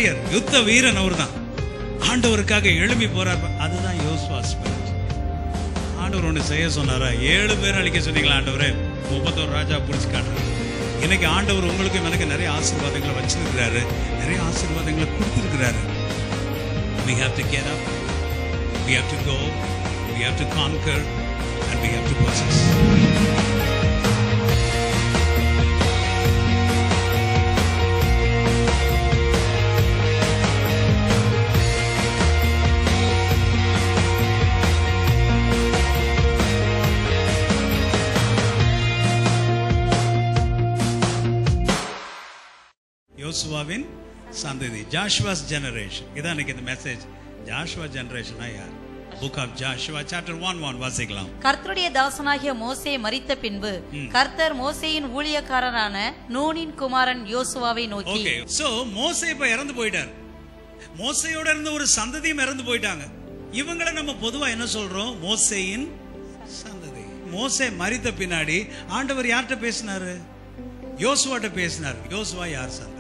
Warrior யுத்த வீரன் அவர்தான் ஆண்டவருக்காக எழும்பி போறார் அதுதான் யோசுவா ஸ்பிரிட் ஆண்டவர் ஒன்று செய்ய சொன்னாரா ஏழு பேர் அழிக்க சொன்னீங்களா ஆண்டவரே முப்பத்தோரு ராஜா பிடிச்சி காட்டுறாரு இன்னைக்கு ஆண்டவர் உங்களுக்கும் எனக்கு நிறைய ஆசீர்வாதங்களை வச்சிருக்கிறாரு நிறைய ஆசீர்வாதங்களை கொடுத்துருக்கிறாரு we have to get up we have to go we have to conquer and we have to possess யோசுவாவின் சந்ததி ஜாஷுவாஸ் ஜெனரேஷன் இதான் இன்னைக்கு இந்த மெசேஜ் ஜாஷுவா ஜெனரேஷனா யார் book of Joshua chapter one one வாசிக்கலாம் கர்த்தருடைய தாசனாகிய மோசே மரித்த பின்பு கர்த்தர் மோசேயின் ஊழியக்காரரான நூனின் குமாரன் யோசுவாவை நோக்கி ஓகே சோ மோசே இப்ப இறந்து போயிட்டார் மோசையோட இருந்த ஒரு சந்ததியும் இறந்து போயிட்டாங்க இவங்கள நம்ம பொதுவா என்ன சொல்றோம் மோசேயின் சந்ததி மோசே மரித்த பின்னாடி ஆண்டவர் யார்கிட்ட பேசினாரு யோசுவாட்ட பேசினார் யோசுவா யார் சந்ததி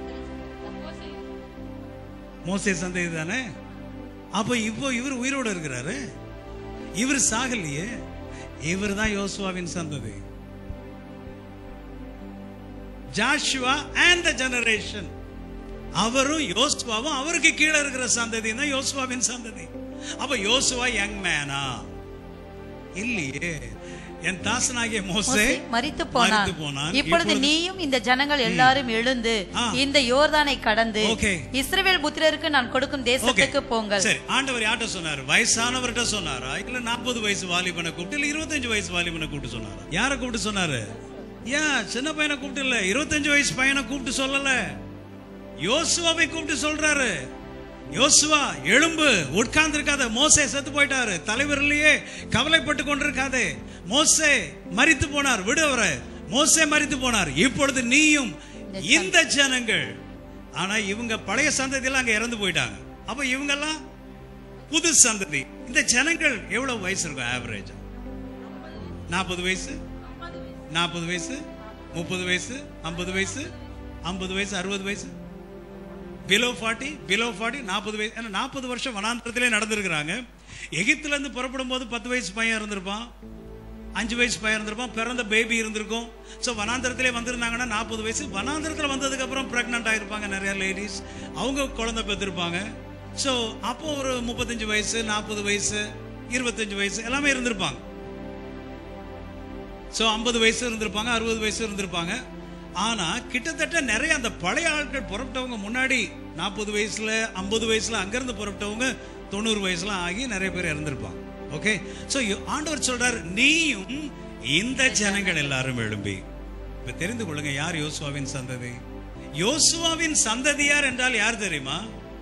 மோசே சந்ததி தானே அப்ப இப்போ இவர் உயிரோட இருக்கிறாரு இவர் சாகலையே இவர் தான் யோசுவாவின் சந்ததி ஜாஷுவா அண்ட் த ஜெனரேஷன் அவரும் யோசுவாவும் அவருக்கு கீழே இருக்கிற சந்ததி தான் யோசுவாவின் சந்ததி அப்ப யோசுவா யங் மேனா இல்லையே என் தாசனாகிய மோசே மோசே மரித்து போனான் மரித்து போனான். இப்பொழுது நீயும் இந்த ஜனங்கள் எல்லாரும் எழுந்து ஆ. இந்த யோர்தானை கடந்து Okay. இஸ்ரவேல் புத்திரருக்கு நான் கொடுக்கும் ஓகே தேசத்துக்கு போங்கள் சரி ஆண்டவர் யார்ட்ட சொன்னாரு வயசானவர்கிட்ட சொன்னாரா இல்ல நாற்பது வயசு வாலிபனை கூப்பிட்டு இல்ல இருபத்தஞ்சு வயசு வாலிபனை கூப்பிட்டு சொன்னாரா யார கூப்பிட்டு சொன்னாரு ஏன் சின்ன பையனை கூப்பிட்டு இல்ல இருபத்தஞ்சு வயசு பையனை கூப்பிட்டு சொல்லல யோசுவாவை கூப்பிட்டு சொல்றாரு யோசுவா எழும்பு உட்கார்ந்து இருக்காத மோசே செத்து போயிட்டாரு தலைவர் இல்லையே கவலைப்பட்டு கொண்டிருக்காதே மோசே மரித்து போனார் விடு அவரை மோசே மரித்து போனார் இப்பொழுது நீயும் இந்த ஜனங்கள் ஆனா இவங்க பழைய சந்ததியெல்லாம் அங்க இறந்து போயிட்டாங்க அப்ப இவங்கெல்லாம் புது சந்ததி இந்த ஜனங்கள் எவ்வளவு வயசு இருக்கும் ஆவரேஜ் நாற்பது வயசு நாற்பது வயசு முப்பது வயசு ஐம்பது வயசு ஐம்பது வயசு அறுபது வயசு பிலோ ஃபார்ட்டி பிலோ ஃபார்ட்டி நாற்பது வயசு ஏன்னா நாற்பது வருஷம் வனாந்திரத்திலே நடந்திருக்கிறாங்க எகிப்துல இருந்து புறப்படும் போது பத்து வயசு பையன் இருந்திருப்பான் அஞ்சு வயசு பையன் இருந்திருப்பான் பிறந்த பேபி இருந்திருக்கும் ஸோ வனாந்திரத்திலே வந்திருந்தாங்கன்னா நாற்பது வயசு வனாந்திரத்தில் வந்ததுக்கு அப்புறம் பிரெக்னென்ட் ஆயிருப்பாங்க நிறைய லேடிஸ் அவங்க குழந்தை பெற்றிருப்பாங்க ஸோ அப்போ ஒரு முப்பத்தஞ்சு வயசு நாற்பது வயசு இருபத்தஞ்சு வயசு எல்லாமே இருந்திருப்பாங்க ஸோ ஐம்பது வயசு இருந்திருப்பாங்க அறுபது வயசு இருந்திருப்பாங்க ஆனா கிட்டத்தட்ட நிறைய அந்த பழைய ஆட்கள் புறப்பட்டவங்க முன்னாடி நாற்பது வயசுல ஐம்பது வயசுல அங்கிருந்து புறப்பட்டவங்க தொண்ணூறு வயசுல ஆகி நிறைய பேர் இறந்திருப்பாங்க ஓகே ஸோ ஆண்டவர் சொல்றார் நீயும் இந்த ஜனங்கள் எல்லாரும் எழும்பி இப்ப தெரிந்து கொள்ளுங்க யார் யோசுவாவின் சந்ததி யோசுவாவின் சந்ததியார் என்றால் யார் தெரியுமா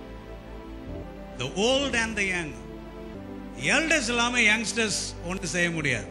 the old and the young elders இல்லாம யங்ஸ்டர்ஸ் ஒன்று செய்ய முடியாது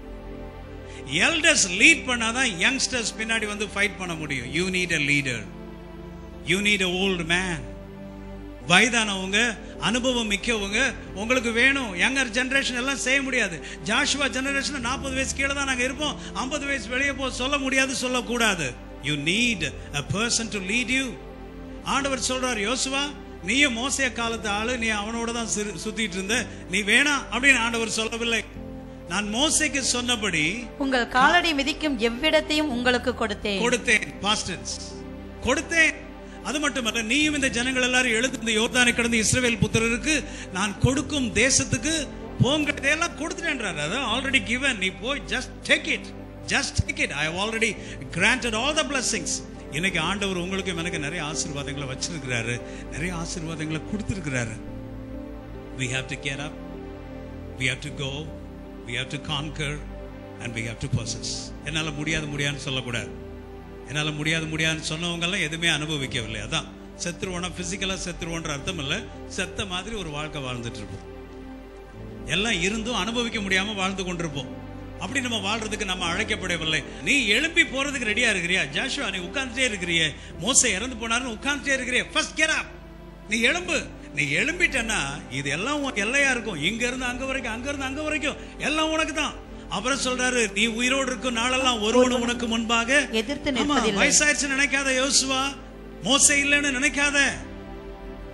எல்டர்ஸ் லீட் பண்ணாதான் யங்ஸ்டர்ஸ் பின்னாடி வந்து ஃபைட் பண்ண முடியும் you need a leader you need a old man வயதானவங்க அனுபவம் மிக்கவங்க உங்களுக்கு வேணும் யங்கர் ஜெனரேஷன் எல்லாம் செய்ய முடியாது ஜாஷுவா ஜெனரேஷன் நாற்பது வயசு கீழே தான் நாங்க இருப்போம் ஐம்பது வயசு வெளியே போ சொல்ல முடியாது சொல்லக்கூடாது you need a person to lead you ஆண்டவர் சொல்றார் யோசுவா நீயும் மோசைய காலத்து ஆளு நீ அவனோட தான் சிறு- சுத்திட்டு இருந்த நீ வேணாம் அப்படின்னு ஆண்டவர் சொல்லவில்லை நான் மோசைக்கு சொன்னபடி உங்கள் காலடி மிதிக்கும் எவ்விடத்தையும் உங்களுக்கு கொடுத்தேன் கொடுத்தேன் பாஸ்டன்ஸ் கொடுத்தேன் அது மட்டுமல்ல நீயும் இந்த ஜனங்கள் எல்லாரும் எழுந்து இந்த யோர்தானை கடந்து இஸ்ரவேல் புத்திரருக்கு நான் கொடுக்கும் தேசத்துக்கு போங்க இதெல்லாம் கொடுத்துட்டேன்றாரு அதான் ஆல்ரெடி கிவன் நீ போய் just take it just take it I already granted all the blessings இன்னைக்கு ஆண்டவர் உங்களுக்கும் எனக்கு நிறைய ஆசீர்வாதங்களை வச்சிருக்கிறாரு நிறைய ஆசீர்வாதங்களை கொடுத்திருக்கிறாரு we have to get up we have to go we have to conquer and we have to possess என்னால முடியாது முடியாதுன்னு சொல்லக்கூடாது என்னால முடியாது முடியாதுன்னு சொன்னவங்க எல்லாம் எதுவுமே அனுபவிக்கவில்லை அதான் செத்துருவோனா பிசிக்கலா செத்துருவோன்ற அர்த்தம் இல்ல செத்த மாதிரி ஒரு வாழ்க்கை வாழ்ந்துட்டு இருப்போம் எல்லாம் இருந்தும் அனுபவிக்க முடியாம வாழ்ந்து கொண்டிருப்போம் அப்படி நம்ம வாழ்றதுக்கு நம்ம அழைக்கப்படவில்லை நீ எழும்பி போறதுக்கு ரெடியா இருக்கிறியா ஜாஷுவா நீ உட்கார்ந்துட்டே இருக்கிறிய மோசை இறந்து போனாருன்னு உட்கார்ந்துட்டே இருக்கிறிய ஃபர்ஸ்ட் கெட் அப் நீ எழும்பு நீ எழும்பிட்டன்னா இது எல்லாம் உன் எல்லையா இருக்கும் இங்க இருந்து அங்க வரைக்கும் அங்க இருந்து அங்க வரைக்கும் எல்லாம் உனக்கு தான் அப்புறம் சொல்றாரு நீ உயிரோடு இருக்கும் நாளெல்லாம் ஒருவன் உனக்கு முன்பாக எதிர்த்து ஆமா, நிற்பதில்லை வயசாயிருச்சு நினைக்காத யோசுவா மோசை இல்லைன்னு நினைக்காத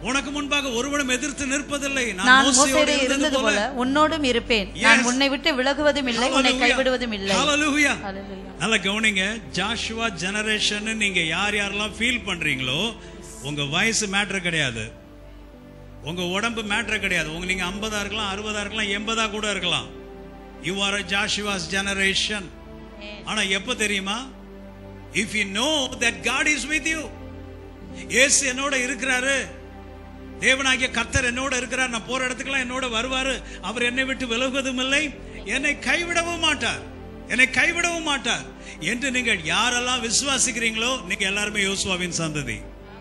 உனக்கு முன்பாக ஒருவனும் எதிர்த்து நிற்பதில்லை நான் மோசேயோடு மோசேயோடு இருந்தது போல உன்னோடும் இருப்பேன் நான் Yes. உன்னை விட்டு விலகுவதும் இல்லை உன்னை Hallelujah. கைவிடுவதும் இல்லை Hallelujah. Hallelujah. நல்லா கவனிங்க ஜாஷுவா ஜெனரேஷன் நீங்க யார் யாரெல்லாம் ஃபீல் பண்றீங்களோ உங்க வயசு மேட்டர் கிடையாது உங்க உடம்பு மேட்டர் கிடையாது உங்க நீங்க ஐம்பதா இருக்கலாம் அறுபதா இருக்கலாம் எண்பதா கூட இருக்கலாம் யூ ஆர் ஜாஷுவாஸ் ஜெனரேஷன் ஆனா எப்ப தெரியுமா if you know that God is with you இயேசு என்னோட இருக்கிறாரு தேவனாகிய கர்த்தர் என்னோட இருக்கிறார் நான் போற இடத்துக்குலாம் என்னோட வருவாரு அவர் என்னை விட்டு விலகுவதும் இல்லை என்னை கைவிடவும் மாட்டார் என்னை கைவிடவும் மாட்டார் என்று நீங்கள் யாரெல்லாம் விசுவாசிக்கிறீங்களோ நீங்க எல்லாருமே யோசுவாவின் சந்ததி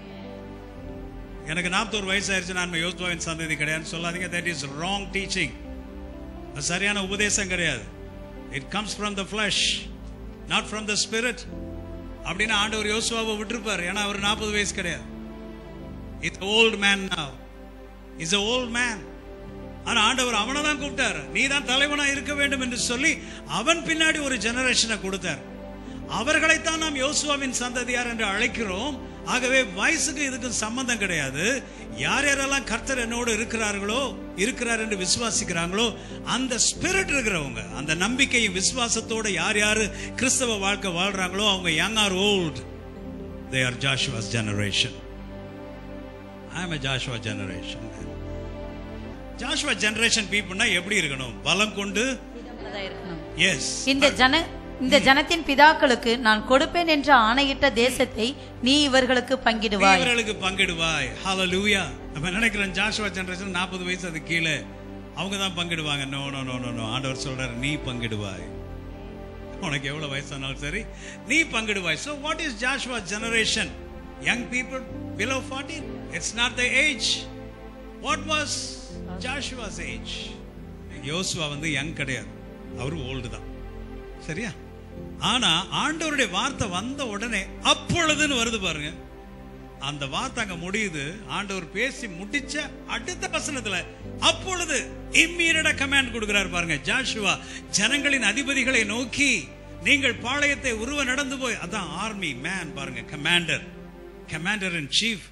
எனக்கு நாற்பத்தோரு வயசு ஆயிருச்சு நான் யோசுவாவின் சந்ததி கிடையாதுன்னு சொல்லாதீங்க தட் இஸ் ராங் டீச்சிங் அது சரியான உபதேசம் கிடையாது it comes from the flesh not from the spirit அப்படின்னு ஆண்டவர் யோசுவாவை விட்டுருப்பார் ஏன்னா அவர் நாற்பது வயசு கிடையாது it's old man now is a old man ஆனா ஆண்டவர் அவனை தான் கூப்பிட்டார் நீ தான் தலைவனா இருக்க வேண்டும் என்று சொல்லி அவன் பின்னாடி ஒரு ஜெனரேஷனை கொடுத்தார் அவர்களைத்தான் நாம் யோசுவாவின் சந்ததியார் என்று அழைக்கிறோம் ஆகவே வயசுக்கு இதுக்கு சம்பந்தம் கிடையாது யார் யாரெல்லாம் கர்த்தர் என்னோடு இருக்கிறார்களோ இருக்கிறார் என்று விசுவாசிக்கிறாங்களோ அந்த ஸ்பிரிட் இருக்கிறவங்க அந்த நம்பிக்கையும் விசுவாசத்தோட யார் யாரு கிறிஸ்தவ வாழ்க்கை வாழ்றாங்களோ அவங்க young or old they are Joshua's generation I am Joshua generation Joshua generation பீப்புள்னா எப்படி இருக்கணும் பலம் கொண்டு இதமானதா இருக்கணும். எஸ் இந்த ஜன இந்த ஜனத்தின் பிதாக்களுக்கு நான் கொடுப்பேன் என்று ஆணையிட்ட தேசத்தை நீ இவர்களுக்கு பங்கிடுவாய் இவர்களுக்கு பங்கிடுவாய் ஹalleluya நம்ம நினைக்கிறோம் ஜாஷுவா ஜெனரேஷன் 40 வயசு அது கீழே அவங்க தான் பங்கிடுவாங்க no no no no no ஆண்டவர் சொல்றாரு நீ பங்கிடுவாய் உனக்கு எவ்வளவு வயசானாலும் சரி நீ பங்கிடுவாய் so what is joshua generation young people below 40 it's not the age what was joshua's age யோசுவா வந்து யங் கிடையாது அவர் ஓல்டு தான் சரியா ஆனா ஆண்டவருடைய வார்த்தை வந்த உடனே அப்பொழுதுன்னு வருது பாருங்க அந்த வார்த்தை அங்க முடியுது ஆண்டவர் பேசி முடிச்ச அடுத்த வசனத்துல அப்பொழுது இம்மீடியட்டா கமாண்ட் கொடுக்கிறார் பாருங்க ஜாஷுவா ஜனங்களின் அதிபதிகளை நோக்கி நீங்கள் பாளையத்தை உருவ நடந்து போய் அதான் ஆர்மி மேன் பாருங்க கமாண்டர் கமாண்டர் இன் சீஃப்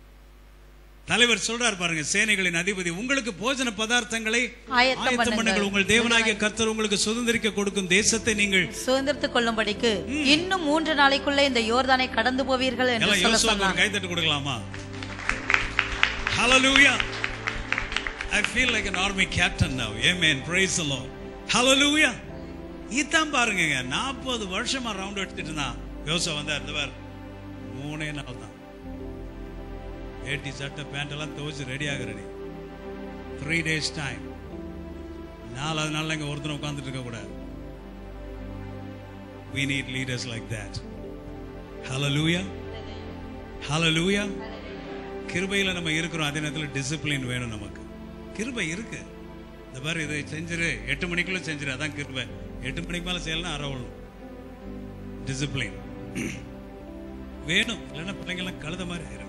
தலைவர் சொல்றார் பாருங்க சேனைகளின் அதிபதி உங்களுக்கு போஜன பதார்த்தங்களை ஆயத்தம் ஆயத்தம் பண்ணுங்கள். பண்ணுங்கள் உங்கள் தேவனாகிய கர்த்தர் உங்களுக்கு சுதந்திரிக்க கொடுக்கும் தேசத்தை நீங்கள் சுதந்திரத்துக் கொள்ளும்படிக்கு இன்னும் மூன்று நாளைக்குள்ள இந்த யோர்தானை கடந்து போவீர்கள் என்று எல்லாம் சொல்ல யோசுவாக்கு ஒரு சொன்னான் கைத்தட்டு கொடுக்கலாமா Hallelujah. I feel like an army captain now. Amen. Praise the Lord. Hallelujah. இதான் பாருங்க நாற்பது வருஷமா ரவுண்ட் எடுத்துட்டு இருந்தான் யோசா வந்தா இருந்தவர் மூணே நாள் தான் வேட்டி சட்டை பேண்ட் எல்லாம் துவச்சு ரெடி ஆக ரெடி த்ரீ டேஸ் டைம் நாலாவது நாள் இங்க ஒருத்தர் உட்கார்ந்துட்டு இருக்க கூடாது we need leaders like that hallelujah hallelujah கிருபையில நம்ம இருக்கிறோம் அதே நேரத்தில் டிசிப்ளின் வேணும் நமக்கு கிருபை இருக்கு இந்த மாதிரி இதை செஞ்சிரு எட்டு மணிக்குள்ள செஞ்சிரு அதான் கிருபை எட்டு மணிக்கு மேல செய்யலாம் அறவணும் டிசிப்ளின் வேணும் இல்லைன்னா பிள்ளைங்கெல்லாம் கழுத மாதிரி ஆயிரும்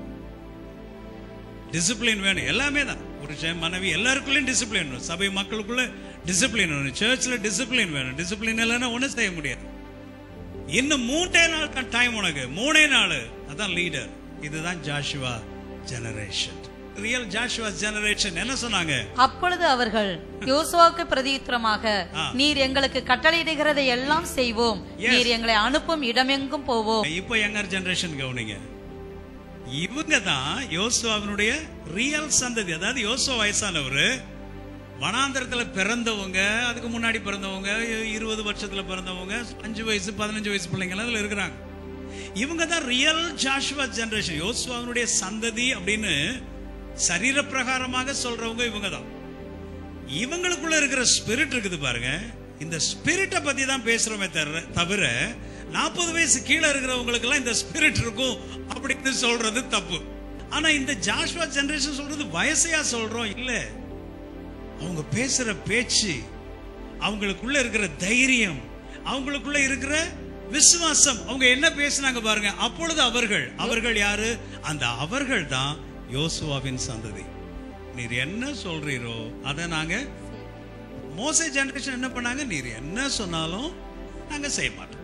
டிசிப்ளின் வேணும் எல்லாமே தான் புருஷன் மனைவி எல்லாருக்குள்ளேயும் டிசிப்ளின் வேணும் சபை மக்களுக்குள்ள டிசிப்ளின் வேணும் சர்ச்சில் டிசிப்ளின் வேணும் டிசிப்ளின் இல்லைன்னா ஒன்றும் செய்ய முடியாது இன்னும் மூன்றே நாள் தான் டைம் உனக்கு மூணே நாள் அதான் லீடர் இதுதான் Joshua generation real Joshua generation என்ன சொன்னாங்க அப்பொழுது அவர்கள் யோசுவாவுக்கு பிரதியுத்தரமாக ஆ. நீர் எங்களுக்கு கட்டளையிடுகிறதை எல்லாம் செய்வோம் Yes. நீர் எங்களை அனுப்பும் இடமெங்கும் போவோம் இப்போ யங்கர் ஜெனரேஷன் கவனிங்க இவங்க தான் யோசுவாவினுடைய ரியல் சந்ததி அதாவது யோசுவா வயசானவர் வனாந்தரத்துல பிறந்தவங்க அதுக்கு முன்னாடி பிறந்தவங்க இருபது வருஷத்துல பிறந்தவங்க அஞ்சு வயசு பதினஞ்சு வயசு பிள்ளைங்க எல்லாம் அதுல இருக்கிறாங்க இவங்க தான் ரியல் ஜாஷுவா ஜெனரேஷன் யோசுவாவினுடைய சந்ததி அப்படின்னு சரீர பிரகாரமாக சொல்றவங்க இவங்க தான் இவங்களுக்குள்ள இருக்கிற ஸ்பிரிட் இருக்குது பாருங்க இந்த ஸ்பிரிட்டை பத்தி தான் பேசுறோமே தவிர தவிர நாற்பது வயசு கீழே இருக்கிறவங்களுக்கு எல்லாம் இந்த ஸ்பிரிட் இருக்கும் அப்படின்னு சொல்றது தப்பு ஆனா இந்த ஜாஷ்வா ஜெனரேஷன் சொல்றது வயசையா சொல்றோம் இல்ல அவங்க பேசுற பேச்சு அவங்களுக்குள்ள இருக்கிற தைரியம் அவங்களுக்குள்ள இருக்கிற விசுவாசம் அவங்க என்ன பேசுனாங்க பாருங்க அப்பொழுது அவர்கள் அவர்கள் யாரு அந்த அவர்கள் தான் யோசுவாவின் சந்ததி நீர் என்ன சொல்றீரோ அதை நாங்க மோசே ஜெனரேஷன் என்ன பண்ணாங்க நீர் என்ன சொன்னாலும் நாங்க செய்ய மாட்டோம்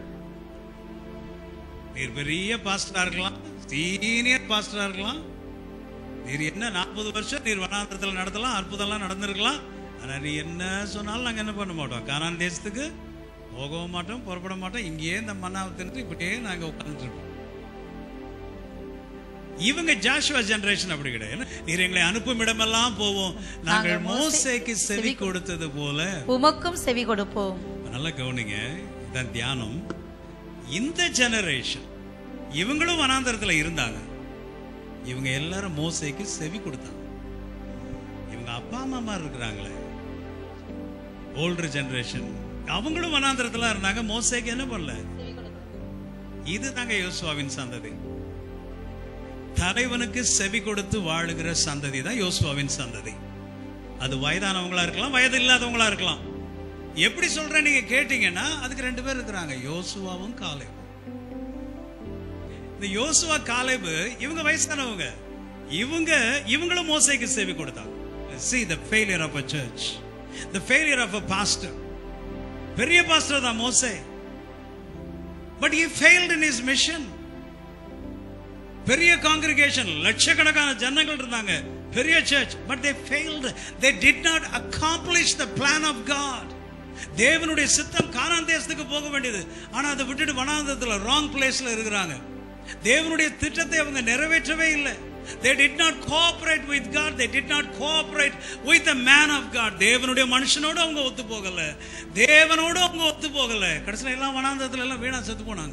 நீர் பெரிய பாஸ்டரா இருக்கலாம் சீனியர் பாஸ்டரா இருக்கலாம் நீர் என்ன நாற்பது வருஷம் நீர் வனாந்திரத்தில் நடத்தலாம் அற்புதம்லாம் நடந்திருக்கலாம் ஆனா நீ என்ன சொன்னாலும் நாங்க என்ன பண்ண மாட்டோம் கானான் தேசத்துக்கு போகவும் மாட்டோம் புறப்பட மாட்டோம் இங்கேயே இந்த மண்ணாவை தின்னுட்டு இப்படியே நாங்க உட்கார்ந்துட்டு இருப்போம் இவங்க ஜாஷுவா ஜெனரேஷன் அப்படி கிடையாது நீர் எங்களை அனுப்பும் இடமெல்லாம் போவோம் நாங்கள் நாங்கள் மோசே- மோசேக்கு செவி செவி கொடுத்தது போல உமக்கும் செவி கொடுப்போம் நல்லா கவனிங்க இதான் தியானம் இந்த ஜெனரேஷன் இவங்களும் வனாந்தரத்துல இருந்தாங்க இவங்க எல்லாரும் மோசேக்கு செவி கொடுத்தாங்க இவங்க அப்பா அம்மா மாதிரி இருக்கிறாங்களே ஓல்டர் ஜெனரேஷன் அவங்களும் வனாந்தரத்துல இருந்தாங்க மோசேக்கு என்ன பண்ணல இது தாங்க யோசுவாவின் சந்ததி தலைவனுக்கு செவி கொடுத்து வாழுகிற சந்ததி தான் யோசுவாவின் சந்ததி அது வயதானவங்களா இருக்கலாம் வயது இல்லாதவங்களா இருக்கலாம் எப்படி சொல்றேன் நீங்க கேட்டீங்கன்னா அதுக்கு ரெண்டு பேர் இருக்கிறாங்க யோசுவாவும் காலேபும் இந்த யோசுவா காலேபு இவங்க வயசானவங்க இவங்க இவங்களும் மோசைக்கு செவி கொடுத்தாங்க see the failure of a church the failure of a pastor பெரிய பாஸ்டர் தான் மோசே but he failed in his mission பெரிய காங்கிரிகேஷன் லட்சக்கணக்கான ஜனங்கள் இருந்தாங்க பெரிய church but they failed they did not accomplish the plan of God தேவனுடைய சித்தம் கானான் தேசத்துக்கு போக வேண்டியது ஆனா அதை விட்டுட்டு வனாந்தரத்துல ராங் பிளேஸ்ல இருக்கிறாங்க தேவனுடைய திட்டத்தை அவங்க நிறைவேற்றவே இல்லை they did not cooperate with god they did not cooperate with the man of god தேவனுடைய மனுஷனோட அவங்க ஒத்து போகல தேவனோட அவங்க ஒத்து போகல கடைசியில எல்லாம் வனாந்தரத்துல எல்லாம் வீணா செத்து போனாங்க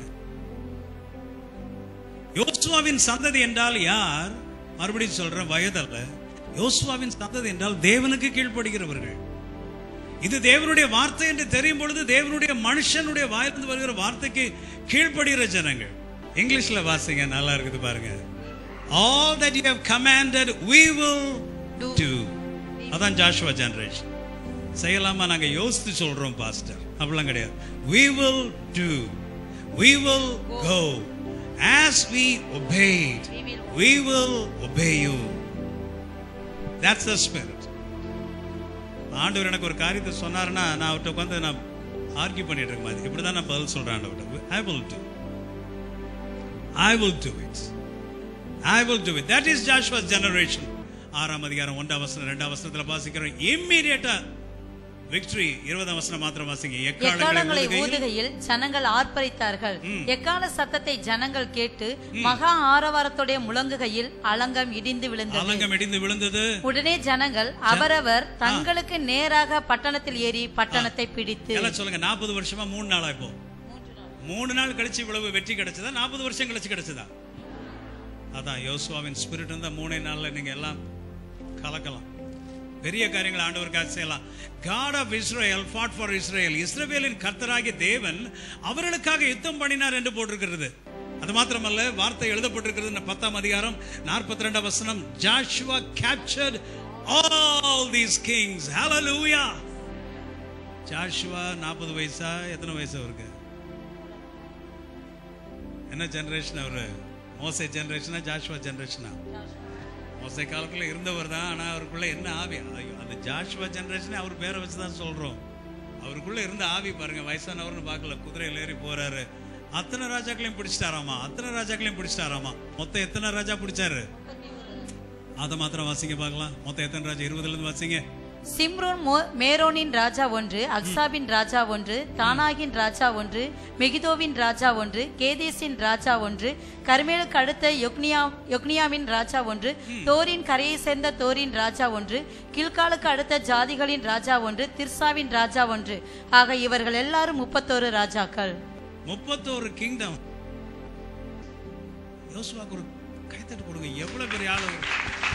யோசுவாவின் சந்ததி என்றால் யார் மறுபடியும் சொல்றேன் வயதல்ல யோசுவாவின் சந்ததி என்றால் தேவனுக்கு கீழ்ப்படுகிறவர்கள் இது தேவனுடைய வார்த்தை என்று தெரியும் பொழுது தேவனுடைய மனுஷனுடைய வாயிலிருந்து வருகிற வார்த்தைக்கு கீழ்ப்படுகிற ஜனங்கள் இங்கிலீஷ்ல வாசிங்க நல்லா இருக்குது பாருங்க all that you have commanded we will Do. do அதான் ஜாஷுவா ஜெனரேஷன் செய்யலாமா நாங்க யோசித்து சொல்றோம் பாஸ்டர் அப்படிலாம் கிடையாது we will do we will go as we obeyed We will we will obey you that's the spirit ஆண்டவர் எனக்கு ஒரு காரியத்தை சொன்னாருன்னா நான் அவர்கிட்ட உட்காந்து நான் ஆர்கியூ பண்ணிட்டு இருக்க மாதிரி இப்படி தான் நான் பதில் சொல்றேன் ஆண்டவர்கிட்ட I will do I will do it I will do it that is Joshua's generation ஆறாம் அதிகாரம் ஒன்றாம் வசனம் ரெண்டாம் வசனத்துல வாசிக்கிறோம் இம்மீடியட்டா விக்டரி இருபதாம் வசனம் மாத்திரம் வாசிங்க எக்காலங்களை எக்காலங்களை ஊதுகையில் ஊதுகையில் ஜனங்கள் ஆர்ப்பரித்தார்கள் எக்கால சத்தத்தை ஜனங்கள் கேட்டு மகா ஆரவாரத்துடைய முழங்குகையில் அலங்கம் இடிந்து விழுந்தது அலங்கம் இடிந்து விழுந்தது உடனே ஜனங்கள் அவரவர் தங்களுக்கு நேராக பட்டணத்தில் ஏறி பட்டணத்தை பிடித்து எல்லாம் சொல்லுங்க நாற்பது வருஷமா மூணு நாளா இப்போ மூணு நாள் கழிச்சு இவ்வளவு வெற்றி கிடைச்சதா நாற்பது வருஷம் கழிச்சு கிடைச்சதா அதான் யோசுவாவின் ஸ்பிரிட் இருந்தா மூணே நாள்ல நீங்க எல்லாம் கலக்கலாம் பெரிய காரியங்களை ஆண்டவருக்காக செய்யலாம் God of Israel fought for Israel இஸ்ரவேலின் கர்த்தராகிய தேவன் அவர்களுக்காக யுத்தம் பண்ணினார் என்று போட்டிருக்கிறது அது மாத்திரமல்ல வார்த்தை எழுதப்பட்டிருக்கிறது இந்த பத்தாம் அதிகாரம் நாற்பத்தி ரெண்டாம் வசனம் Joshua captured all these kings ஹalleluya ஜாஷுவா நாற்பது வயசா எத்தனை வயசு அவருக்கு என்ன ஜெனரேஷன் அவரு மோசே ஜெனரேஷனா ஜாஷுவா ஜெனரேஷனா மோசே காலத்துல இருந்தவர் தான் ஆனா அவருக்குள்ள என்ன ஆவி ஐயோ அந்த ஜாஷுவா ஜெனரேஷனே அவர் பேரை வச்சு தான் சொல்றோம் அவருக்குள்ள இருந்த ஆவி பாருங்க வயசானவர்னு பார்க்கல குதிரையில் ஏறி போறாரு அத்தனை ராஜாக்களையும் பிடிச்சிட்டாராமா அத்தனை ராஜாக்களையும் பிடிச்சிட்டாராமா மொத்தம் எத்தனை ராஜா பிடிச்சாரு அதை மாத்திரம் வாசிங்க பார்க்கலாம் மொத்தம் எத்தனை ராஜா இருபதுல இருந்து வாசிங்க சிம்ரோன் மோ- மேரோனின் ராஜா ஒன்று அக்சாபின் ராஜா ஒன்று தானாகின் ராஜா ஒன்று மெகிதோவின் ராஜா ஒன்று கேதேசின் ராஜா ஒன்று கர்மேலுக்கு அடுத்த யொக்னியா யொக்னியாவின் ராஜா ஒன்று தோரின் கரையை சேர்ந்த தோரின் ராஜா ஒன்று கில்காலுக்கு அடுத்த ஜாதிகளின் ராஜா ஒன்று திர்சாவின் ராஜா ஒன்று ஆக இவர்கள் எல்லாரும் முப்பத்தோரு ராஜாக்கள் முப்பத்தோரு கிங்டம் யோசுவாக்கு ஒரு கைத்தட்டு கொடுங்க எவ்வளவு பெரிய ஆளு அவரு.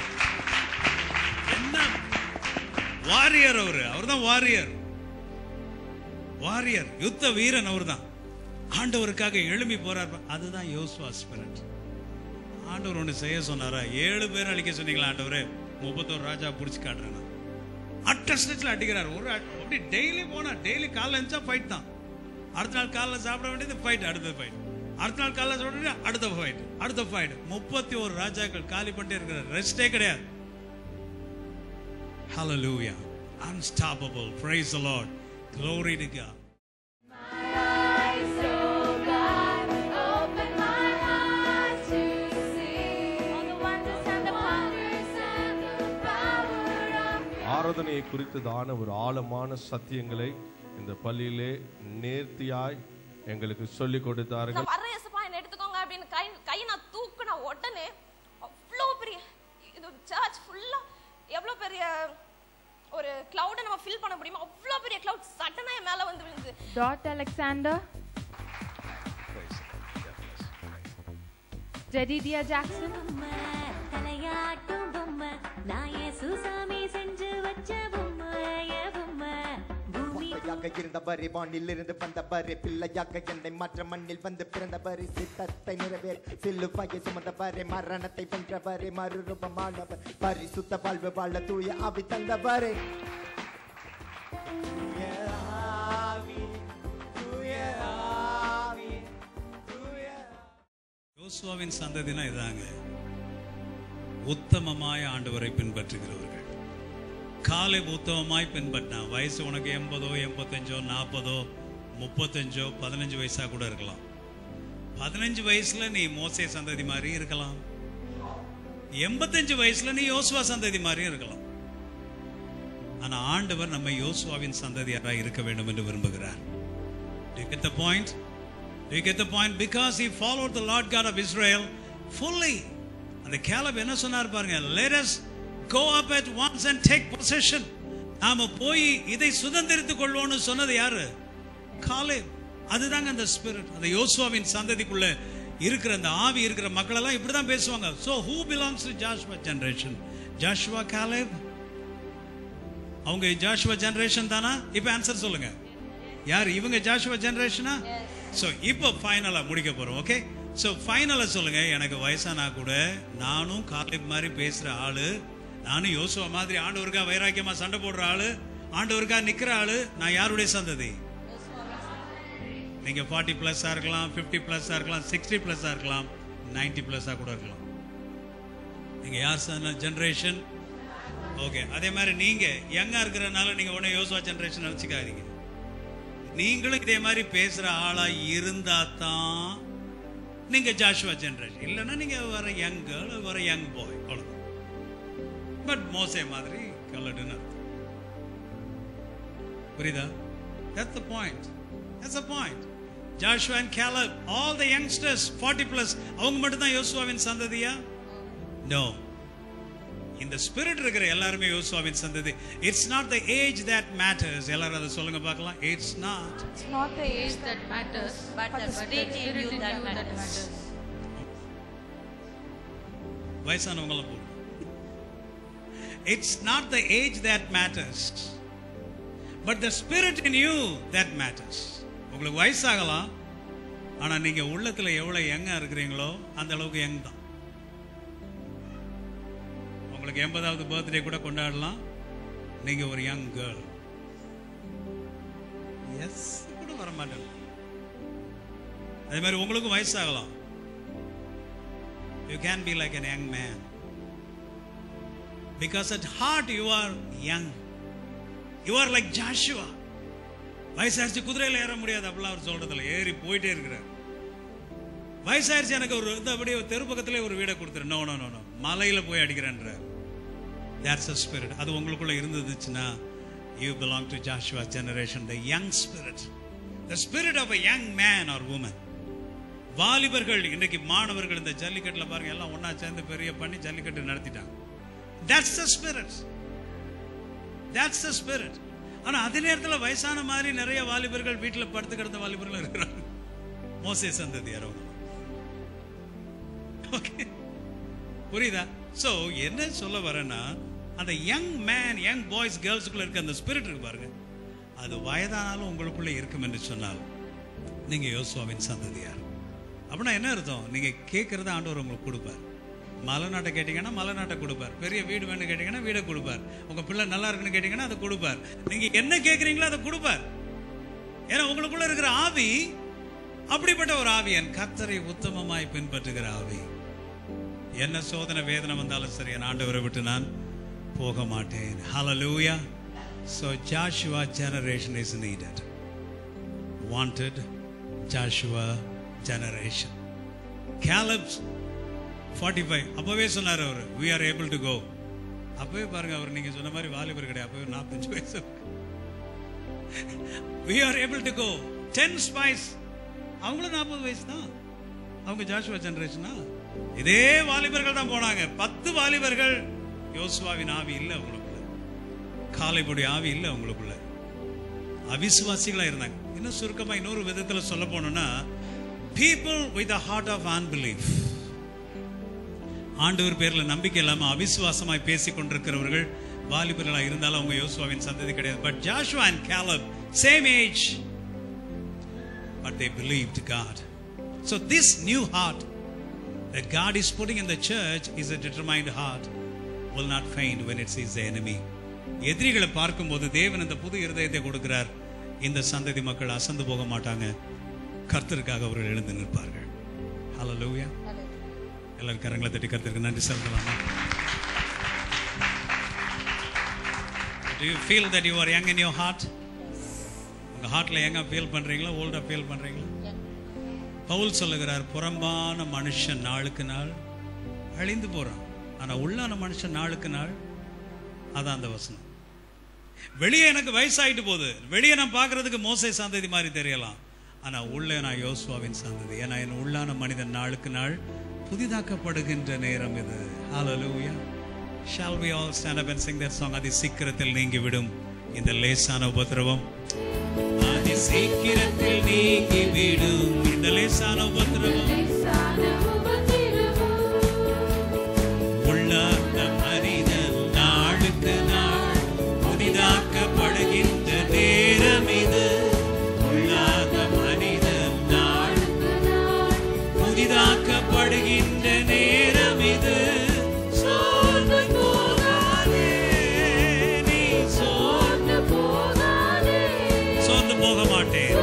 என்ன வாரியர் அவரு அவர்தான் வாரியர் வாரியர் யுத்த வீரன் அவர்தான் ஆண்டவருக்காக எழும்பி போறார் பா- அதுதான் யோசுவா ஸ்பிரிட் ஆண்டவர் ஒன்று செய்ய சொன்னாரா ஏழு பேர் அழிக்க சொன்னீங்களா ஆண்டவரே முப்பத்தோரு ராஜா பிடிச்சி காட்டுறேன் அட்ட ஸ்டெச்சில் அடிக்கிறார் ஒரு அட்- அப்படி டெய்லி போனா டெய்லி காலைல இருந்துச்சா ஃபைட் தான் அடுத்த நாள் காலைல சாப்பிட வேண்டியது ஃபைட் அடுத்த ஃபைட் அடுத்த நாள் காலைல சாப்பிட வேண்டியது அடுத்த ஃபைட் அடுத்த ஃபைட் முப்பத்தி ஒரு ராஜாக்கள் காலி பண்ணிட்டே இருக்கிற ரெஸ்டே கிடையாது Hallelujah. Unstoppable. Praise the Lord. Glory to God. eyes, oh God, open my eyes to see all the wonders and the wonders ஆராதனையை குறித்ததான ஒரு ஆழமான சத்தியங்களை இந்த பள்ளியிலே நேர்த்தியாய் எங்களுக்கு சொல்லிக் கொடுத்தார்கள் நான் வர்றேன் ஏசப்பா என்ன எடுத்துக்கோங்க அப்படின்னு கை கை நான் தூக்குன உடனே அவ்வளோ பெரிய இது சர்ச் ஃபுல்லா எவ்வளோ பெரிய ஒரு கிளவுடை நம்ம ஃபில் பண்ண முடியுமோ அவ்வளோ பெரிய கிளவுட் சடனா என் மேல வந்து விழுந்து Dot Alexander, Jedidiah Jackson, பொம்மை, தலையாட்டும் பொம்மை நான் இயேசு சாமி செஞ்சு வச்ச பொம்மை என் பொம்மை பூமி வார்த்தையாக இருந்தவரே வானிலிருந்து வந்தவரே பிள்ளையாக என்னை மாற்ற மண்ணில் வந்து பிறந்தவரே சித்தத்தை நிறைவேற் சிலுவையை சுமந்தவரே மரணத்தை வென்றவரே மறுரூபமானவர் பரிசுத்த வாழ்வு வாழ தூய ஆவி தந்தவரே தூய ஆவி, தூய ஆவி, தூய யோசுவாவின் சந்ததினா இதாங்க உத்தமமாய் ஆண்டவரை பின்பற்றுகிறவர்கள் காலை உத்தமமாய் பின்பற்றினான் வயசு உனக்கு எண்பதோ எண்பத்தஞ்சோ நாற்பதோ முப்பத்தஞ்சோ பதினஞ்சு வயசா கூட இருக்கலாம் பதினஞ்சு வயசுல நீ மோசே சந்ததி மாதிரி இருக்கலாம் எண்பத்தஞ்சு வயசுல நீ யோசுவா சந்ததி மாதிரி இருக்கலாம் ஆனா ஆண்டவர் நம்ம யோசுவாவின் சந்ததியாரா இருக்க வேண்டும் என்று விரும்புகிறார் Do you get the point? Do you get the point? Because he followed the Lord God of Israel fully. அந்த கேலப் என்ன சொன்னார் பாருங்க let us go up at once and take possession நாம போய் இதை சுதந்திரித்துக் கொள்வோம்னு சொன்னது யாரு காலே அதுதாங்க அந்த ஸ்பிரிட் அந்த யோசுவாவின் சந்ததிக்குள்ள இருக்கிற அந்த ஆவி இருக்கிற மக்கள் எல்லாம் இப்படிதான் பேசுவாங்க so who belongs to Joshua generation Joshua Caleb அவங்க ஜாஷுவா ஜெனரேஷன் தானா இப்போ ஆன்சர் சொல்லுங்க யார் இவங்க ஜாஷுவா ஜெனரேஷனா ஸோ இப்போ ஃபைனலாக முடிக்க போறோம் ஓகே ஸோ ஃபைனலாக சொல்லுங்க எனக்கு வயசானா கூட நானும் காலிப் மாதிரி பேசுற ஆளு நானும் யோசுவா மாதிரி ஆண்டவருக்கா வைராக்கியமா சண்டை போடுற ஆளு ஆண்டவருக்கா நிக்கிற ஆளு நான் யாருடைய சந்ததி நீங்க ஃபார்ட்டி பிளஸ்ஸா இருக்கலாம் ஃபிஃப்டி பிளஸ்ஸா இருக்கலாம் சிக்ஸ்டி பிளஸ்ஸா இருக்கலாம் நைன்டி பிளஸ்ஸா கூட இருக்கலாம் நீங்க யார் ஜெனரேஷன் ஓகே அதே மாதிரி நீங்க யங்கா இருக்கிறனால நீங்க உடனே யோசுவா ஜெனரேஷன் நினைச்சுக்காதீங்க நீங்களும் இதே மாதிரி பேசுற ஆளா இருந்தா தான் நீங்க ஜாஷுவா ஜெனரேஷன் இல்லைன்னா நீங்க வர யங் கேர்ள் வர யங் பாய் அவ்வளவுதான் பட் மோசே மாதிரி கல்லடுன்னு அர்த்தம் புரியுதா that's the point that's the point Joshua and Caleb all the youngsters 40 plus அவங்க மட்டும் தான் யோசுவாவின் சந்ததியா நோ இந்த ஸ்பிரிட் இருக்கிற எல்லாருமே யோசுவாவின் சந்ததி it's not the age that matters எல்லாரும் அதை சொல்லுங்க பார்க்கலாம் it's not It's not the age that matters, But the spirit in you that matters. வயசானவங்களும் போடும் it's not the age that matters but the spirit in you that matters உங்களுக்கு வயசாகலாம் ஆனா நீங்க உள்ளத்துல எவ்வளவு யங்கா இருக்கிறீங்களோ அந்த அளவுக்கு யங் தான் உங்களுக்கு எண்பதாவது பர்த்டே கூட கொண்டாடலாம் நீங்க ஒரு யங் கேர்ள் எஸ் கூட வர மாட்டேன் அதே மாதிரி உங்களுக்கும் வயசாகலாம் you can be like an young man because at heart you are young you are like Joshua வயசாயிருச்சு குதிரையில ஏற முடியாது அப்படிலாம் அவர் சொல்றதில்ல ஏறி போயிட்டே இருக்கிறார் வயசாயிருச்சு எனக்கு ஒரு இந்த அப்படியே தெரு பக்கத்திலே ஒரு வீடை கொடுத்துரு நோ நோ நோ மலையில போய் அடிக்கிறேன்ற that's a spirit அது உங்களுக்குள்ள இருந்துச்சுன்னா you belong to Joshua generation the young spirit the spirit of a young man or woman வாலிபர்கள் இன்னைக்கு மாணவர்கள் இந்த ஜல்லிக்கட்டுல பாருங்க எல்லாம் ஒண்ணா சேர்ந்து பெரிய பண்ணி jallikattu நடத்திட்டாங்க that's the spirit that's the spirit ஆனா அதே நேரத்துல வயசான மாதிரி நிறைய வாலிபர்கள் வீட்டுல படுத்து கிடந்த வாலிபர்கள் இருக்கிறாங்க மோசே சந்ததி அவங்க ஓகே புரியுதா சோ என்ன சொல்ல வரேன்னா அந்த யங் மேன் யங் பாய்ஸ் கேர்ள்ஸுக்குள்ள இருக்க அந்த ஸ்பிரிட் இருக்கு பாருங்க அது வயதானாலும் உங்களுக்குள்ள இருக்கும் என்று சொன்னால் நீங்க யோசுவாவின் சந்ததியார் அப்படின்னா என்ன அர்த்தம் நீங்க கேட்கறத ஆண்டவர் உங்களுக்கு கொடுப்பார் மலை நாட்டை கேட்டீங்கன்னா மலை நாட்டை கொடுப்பார் பெரிய வீடு வேணும் கேட்டீங்கன்னா வீடை கொடுப்பார் உங்க பிள்ளை நல்லா இருக்குன்னு கேட்டீங்கன்னா அதை கொடுப்பார் நீங்க என்ன கேட்குறீங்களோ அதை கொடுப்பார் ஏன்னா உங்களுக்குள்ள இருக்கிற ஆவி அப்படிப்பட்ட ஒரு ஆவி என் கர்த்தரை உத்தமமாய் பின்பற்றுகிற ஆவி என்ன சோதனை வேதனை வந்தாலும் சரி என் ஆண்டவரை விட்டு நான் போக மாட்டேன் ஹalleluya so joshua generation is needed wanted joshua generation caleb's 45 அப்பவே சொன்னார் அவர் we are able to go அப்பவே பாருங்க அவர் நீங்க சொன்ன மாதிரி வாலிபர் கிடையாது அப்பவே நாற்பத்தஞ்சு வயசு we are able to go 10 spies அவங்களும் நாற்பது வயசு தான் அவங்க ஜாஷுவா ஜெனரேஷனா இதே வாலிபர்கள் தான் போனாங்க பத்து வாலிபர்கள் யோசுவாவின் ஆவி இல்லை அவங்களுக்குள்ள காலைபுடைய ஆவி இல்லை அவங்களுக்குள்ள அவிசுவாசிகளா இருந்தாங்க இன்னும் சுருக்கமா இன்னொரு விதத்துல சொல்ல போனோம்னா people with a heart of unbelief ஆண்டவர் பேர்ல நம்பிக்கை இல்லாம அவிசுவாசமாய் பேசிக் கொண்டிருக்கிறவர்கள் வாலிபர்களா இருந்தாலும் அவங்க யோசுவாவின் சந்ததி கிடையாது but Joshua and Caleb same age but they believed God. So this new heart that God is putting in the church is a determined heart will not faint when it sees the enemy. எதிரிகளை பார்க்கும்போது தேவன் இந்த புது இருதயத்தை கொடுக்கிறார் இந்த சந்ததி மக்கள் அசந்து போக மாட்டாங்க கர்த்தருக்காக அவர்கள் எழுந்து நிற்பார்கள் ஹalleluya எல்லாரும் கரங்களை தட்டி கர்த்தருக்கு நன்றி செலுத்தலாமா Do you feel that you are young in your heart? உங்க ஹார்ட்ல எங்க ஃபீல் பண்றீங்களா ஓல்டா ஃபீல் பண்றீங்களா பவுல் சொல்லுகிறார் புறம்பான மனுஷன் நாளுக்கு நாள் அழிந்து போறான் ஆனா உள்ளான மனுஷன் நாளுக்கு நாள் அதான் அந்த வசனம் வெளியே எனக்கு வயசாயிட்டு போகுது வெளியே நான் பார்க்கிறதுக்கு மோசை சந்ததி மாதிரி தெரியலாம் ஆனா உள்ளே நான் யோசுவாவின் சந்ததி ஏன்னா என் உள்ளான மனிதன் நாளுக்கு நாள் புதிதாக்கப்படுகின்ற நேரம் இது ஹalleluya shall we all stand up and sing that song அதி சீக்கிரத்தில் நீங்கி விடும் இந்த லேசான உபத்திரவம் அதி சீக்கிரத்தில் நீங்கி விடும் இந்த லேசான உபத்திரவம் உள்ளார்ந்த மனிதன் நாளுக்கு நாள் புதிதாக்கப்படுகின்ற நேரம் இது உள்ளார்ந்த மனிதன் நாளுக்கு நாள் புதிதாக்கப்படுகின்ற நேரம் இது சோர்ந்து போகாதே நீ சோர்ந்து சோர்ந்து போக மாட்டேன்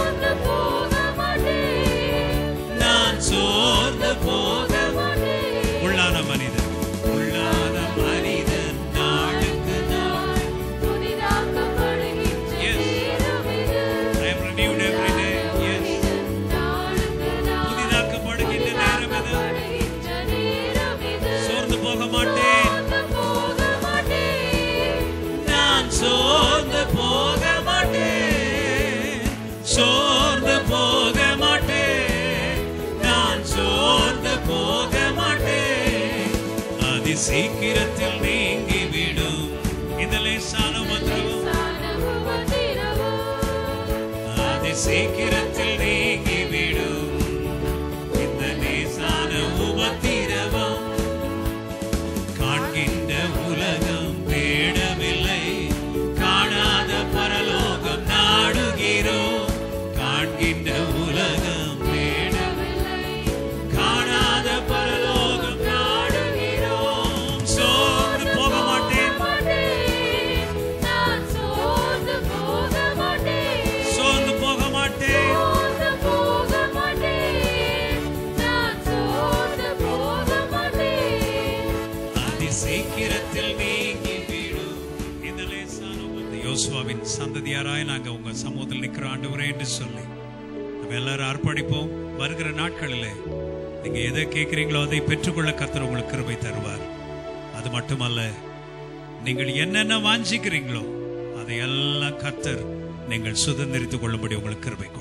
நான் சோர்ந்து போக உள்ளான மனிதன் உள்ளான மனிதன் நாளுக்கு நாள் Yes. I am renewed every day. Yes. புதிதாக்கப்படுகின்ற நேரம் இது சோர்ந்து போக மாட்டேன் நான் சோர்ந்து போக மாட்டேன் சோர்ந்து போக மாட்டேன் நான் சோர்ந்து போக மாட்டேன் அதி சீக்கிரத்தில் நீங்கி விடும் இந்த லேசான உபத்திரவம் அதி சீக்கிரத்தில் நீங்கி விடும் இந்த லேசான உபத்திரவம் காண்கின்ற உலகம் தேடவில்லை காணாத பரலோகம் நாடுகிறோம் காண்கின்ற உலகம் தேடவில்லை காணாத பரலோகம் நாடுகிறோம் சோர்ந்து போக மாட்டேன் சோர்ந்து போக மாட்டேன் அதி சீக்கிரத்தில் நீங்கி விடும் இந்த லேசான உபத்திரவம். யோசுவாவின் சந்ததியாராய் நாங்க உங்க சமூகத்தில் நிக்கிற ஆண்டவரே என்று சொல்லி நம்ம எல்லாரும் அர்ப்பணிப்போம் வருகிற நாட்களில் நீங்க எதை கேட்கிறீங்களோ அதை பெற்றுக்கொள்ள கர்த்தர் உங்களுக்கு கிருபை தருவார் அது மட்டுமல்ல நீங்கள் என்னென்ன வாஞ்சிக்கிறீங்களோ அதையெல்லாம் கர்த்தர் நீங்கள் சுதந்திரித்துக் கொள்ளும்படி உங்களுக்கு கிருபை கொடுப்பார்.